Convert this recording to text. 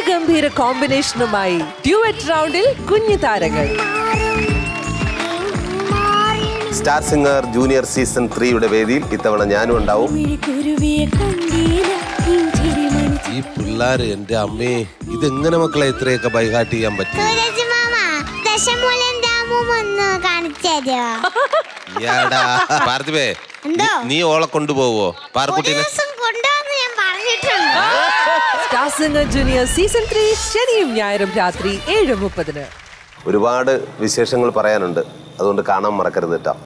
അതിഗംഭീര കോമ്പിനേഷനുമായി duet റൗണ്ടിൽ കുഞ്ഞു താരങ്ങൾ സ്റ്റാർ സിംഗർ ജൂനിയർ സീസൺ ത്രീയുടെ വേദിയിൽ ഇത്തവണ ഞാനും ഉണ്ടാവും ഈ പിള്ളേര് എന്റെ അമ്മേ ഇതെങ്ങനെ മക്കളെ ഇത്രയൊക്കെ ബൈഹാർട്ട് ചെയ്യാൻ പറ്റും സൂരജ് മാമ ദശമൂലം രാമും ഒന്ന് കാണിച്ചു തരുമോ യാടാ പാർത്ഥിവേ എന്തോ? നീ- നീ ഓളെ കൊണ്ടുപോവോ ഒരു പാർക്കുട്ടീനെ ദിവസം കൊണ്ടുവന്ന് ഞാൻ പറഞ്ഞിട്ടുണ്ട് Star Singer Junior season three ശനിയും ഞായറും രാത്രി ഏഴ് മുപ്പതിന് ഒരുപാട് വിശേഷങ്ങൾ പറയാനുണ്ട് അതുകൊണ്ട് കാണാൻ മറക്കരുത് കേട്ടോ